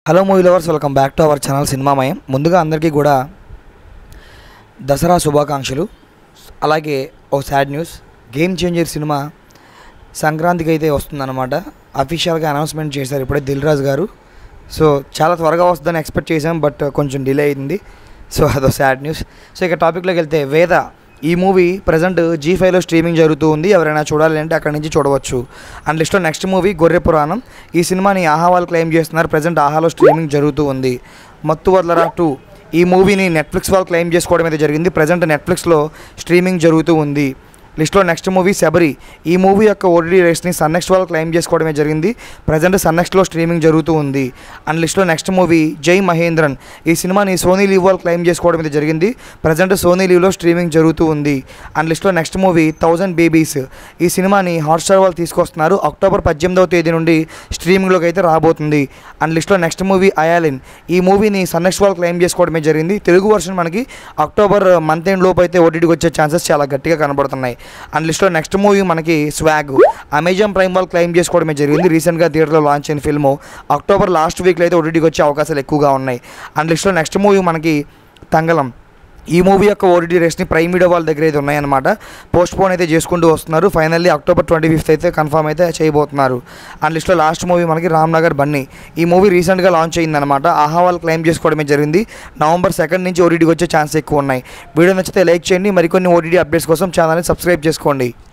hello movie lovers welcome back to our channel సినిమామయం ముందుగా అందరికీ కూడా దసరా శుభాకాంక్షలు అలాగే ఓ sad news game changer cinema సంక్రాంతికి అయితే వస్తుందన్నమాట అఫీషియల్గా అనౌన్స్మెంట్ చేశారు ఇప్పుడే దిల్ రాజు గారు సో చాలా త్వరగా వస్తుందని ఎక్స్పెక్ట్ చేసాం బట్ కొంచెం డిలే అయింది సో అదో సాడ్ న్యూస్ సో ఇక టాపిక్లోకి వెళ్తే వేద ఈ మూవీ ప్రజెంట్ జీ ఫైవ్లో స్ట్రీమింగ్ జరుగుతూ ఉంది ఎవరైనా చూడాలి అంటే అక్కడి నుంచి చూడవచ్చు అండ్ లిస్ట్లో నెక్స్ట్ మూవీ గొర్రె పురాణం ఈ సినిమాని ఆహా వాళ్ళు క్లెయిమ్ చేస్తున్నారు ప్రజెంట్ ఆహాలో స్ట్రీమింగ్ జరుగుతూ ఉంది మత్తు వదలరా టూ ఈ మూవీని నెట్ఫ్లిక్స్ వాళ్ళు క్లెయిమ్ చేసుకోవడం అయితే జరిగింది ప్రజెంట్ నెట్ఫ్లిక్స్లో స్ట్రీమింగ్ జరుగుతూ ఉంది లిస్ట్లో నెక్స్ట్ మూవీ శబరి ఈ మూవీ యొక్క ఓటీడీ రేస్ని సన్ నెక్స్ట్ వాళ్ళు క్లెయిమ్ చేసుకోవడమే జరిగింది ప్రజెంట్ సన్ నెక్స్ట్లో స్ట్రీమింగ్ జరుగుతూ ఉంది అండ్ లిస్ట్లో నెక్స్ట్ మూవీ జై మహేంద్రన్ ఈ సినిమాని సోనీ లీవ్ వాళ్ళు క్లెయిమ్ చేసుకోవడం అయితే జరిగింది ప్రజెంట్ సోనీ లీవ్లో స్ట్రీమింగ్ జరుగుతూ ఉంది అండ్ లిస్ట్లో నెక్స్ట్ మూవీ థౌజండ్ బేబీస్ ఈ సినిమాని హాట్స్టార్ వాళ్ళు తీసుకొస్తున్నారు అక్టోబర్ పద్దెనిమిదవ తేదీ నుండి స్ట్రీమింగ్లోకి అయితే రాబోతుంది అండ్ లిస్ట్లో నెక్స్ట్ మూవీ అయాలిన్ ఈ మూవీని సన్ నెక్స్ట్ వాళ్ళు క్లెయిమ్ చేసుకోవడమే జరిగింది తెలుగు వర్షన్ మనకి అక్టోబర్ మంత్ ఎండ్ లోపు అయితే ఓటీటీకి వచ్చే ఛాన్సెస్ చాలా గట్టిగా కనబడుతున్నాయి అండ్ లిస్ట్లో నెక్స్ట్ మూవీ మనకి స్వాగ్ అమెజాన్ ప్రైమ్ వాళ్ళు క్లెయిమ్ చేసుకోవడమే జరిగింది రీసెంట్గా థియేటర్లో లాంచ్ అయిన ఫిల్మ్ అక్టోబర్ లాస్ట్ వీక్లో అయితే ఓటీటీకి వచ్చే అవకాశాలు ఎక్కువగా ఉన్నాయి అండ్ లిస్ట్లో నెక్స్ట్ మూవీ మనకి తంగలం ఈ మూవీ యొక్క ఓటీటీ రేస్ని ప్రైమ్ వీడియో వాళ్ళ దగ్గర అయితే ఉన్నాయన్నమాట పోస్ట్ పోన్ అయితే చేసుకుంటూ వస్తున్నారు ఫైనల్లీ అక్టోబర్ ట్వంటీ ఫిఫ్త్ అయితే కన్ఫర్మ్ అయితే చేయబోతున్నారు అండ్ లిస్ట్లో లాస్ట్ మూవీ మనకి రామ్నగర్ బన్నీ ఈ మూవీ రీసెంట్గా లాంచ్ అయిందనమాట ఆహా వాళ్ళు క్లెయిమ్ చేసుకోవడమే జరిగింది నవంబర్ సెకండ్ నుంచి ఓటీటీకి వచ్చే ఛాన్స్ ఎక్కువ ఉన్నాయి వీడియో నచ్చితే లైక్ చేయండి మరికొన్ని ఓటీటీ అప్డేట్స్ కోసం ఛానల్ని సబ్స్క్రైబ్ చేసుకోండి